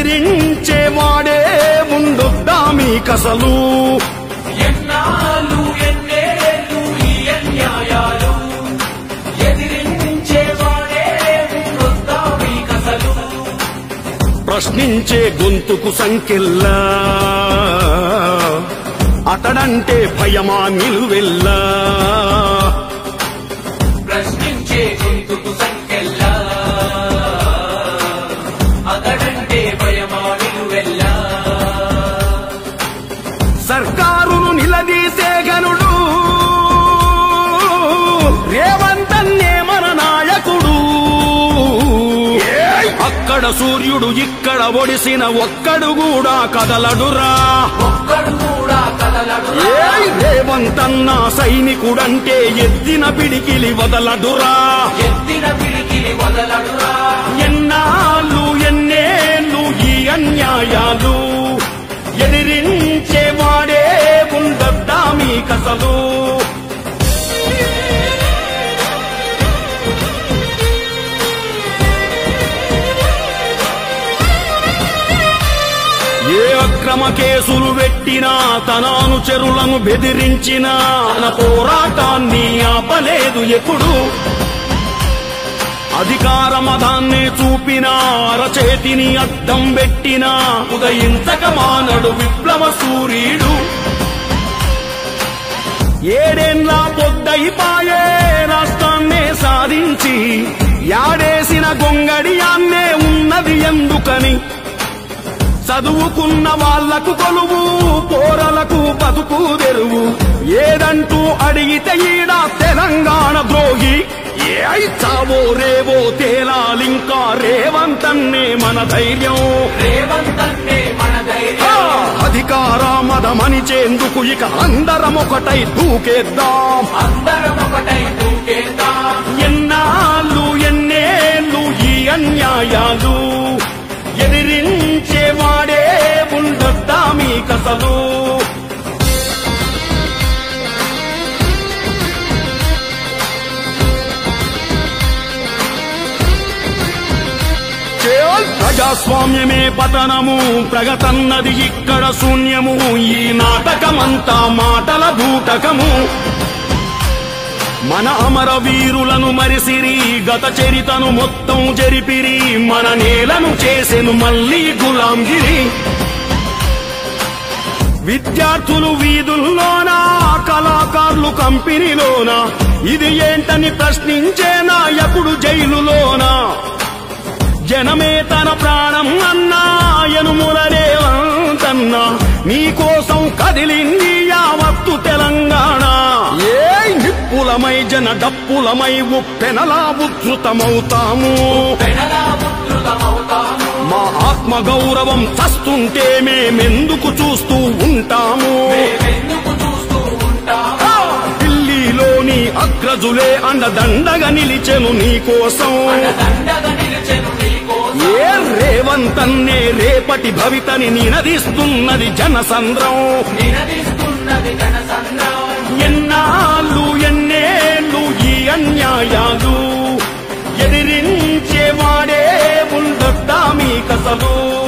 ఎదిరించేవాడే ముందొద్దా మీకసలు ఎన్నాళ్ళు ఎన్నేళ్ళు ఈ అన్యాయాలు ఎదిరించేవాడే ముందొద్దా మీకసలు ప్రశ్నించే గొంతుకు సంకెల్లా అతడంటే భయమా నిలువెల్లా ప్రశ్నించే గొంతుకు సంఖ్యల్లా అతడంటే భయమా నిలువెల్లా సర్కారును నిలదీసే గనుడు రేవంతన్నే మన నాయకుడు అక్కడ సూర్యుడు ఇక్కడ ఒడిసిన ఒక్కడు కూడా కదలడురా ఒక్కడు కూడా కదలడు ఏయ్ రేవంతన్న సైనికుడంటే ఎత్తిన పిడికిలి వదలడురా ఎత్తిన పిడికిలి వదలడురా ఎన్నాళ్ళు ఎన్నేళ్ళు ఈ అన్యాయాలు ఎదిరించేవాడే ఉండద్దా మీకసలు ఏ అక్రమ కేసులు పెట్టినా తన అనుచరులను బెదిరించినా తన పోరాటాన్ని ఆపలేదు ఎప్పుడు అధికారమదాన్ని చూపినా అరచేతిని అద్దం పెట్టినా ఉదయించక మానడు విప్లవ సూర్యుడు ఏడేళ్ళ పొద్దయిపాయే రాష్ట్రాన్నే సాధించి యాడేసిన గొంగడియాన్నే ఉన్నది ఎందుకని చదువుకున్న వాళ్లకు కొలువు పోరలకు బతుకు తెరువు ఏదంటూ అడిగితే ఈడ తెలంగాణ ద్రోహి ఏ చావో రేవో తేలాలింకా రేవంతన్నే మన ధైర్యం రేవంతన్నే మన ఆ, ధైర్యం అధికార మదమనిచేందుకు ఇక అందరం ఒకటై దూకేద్దాం అందరం ఒకటై దూకేద్దాం ఎన్నాళ్ళు ఎన్నేళ్ళు ఈ అన్యాయాలు ఎదిరించేవాడే ఉండొద్దా మీకసలు చేయాల్ ప్రజాస్వామ్యమే పతనము ప్రగతన్నది ఇక్కడ శూన్యము ఈ నాటకమంతా మాటల బూటకము మన అమర వీరులను మరిసిరి గత చరితను మొత్తం జరిపిరి మన నేలను చేసెను మళ్ళీ గులాంగిరి విద్యార్థులు వీధుల్లోనా కళాకారులు కంపెనీలోనా ఇది ఏంటని ప్రశ్నించే నాయకుడు జైలులోనా జనమే తన ప్రాణం అన్నా ఎనుములరేవంతన్నా నీకోసం కదిలింది యావత్తు తెలంగాణ ఏ నిప్పులమై జన డప్పులమై ఉప్పెనలా ఉద్ధృతమవుతాము పెనలా ఉద్ధృతమవుతాము మా ఆత్మ గౌరవం చస్తుంటే మేమెందుకు చూస్తూ ఉంటాము మేమెందుకు చూస్తూ ఉంటాము ఢిల్లీలోని అగ్రజులే అండదండగా నిలిచెను నీకోసం దండగా నిలిచెను నీకోసం ఏ రేవంతన్నే రేపటి భవితని నినదిస్తున్నది జనసంద్రం నినదిస్తున్నది జనసంద్రం ఎన్నాళ్ళు ఎన్నేళ్ళు ఈ అన్యాయాలు ఎదిరించేవాడే ఉండొద్దా మీకసలు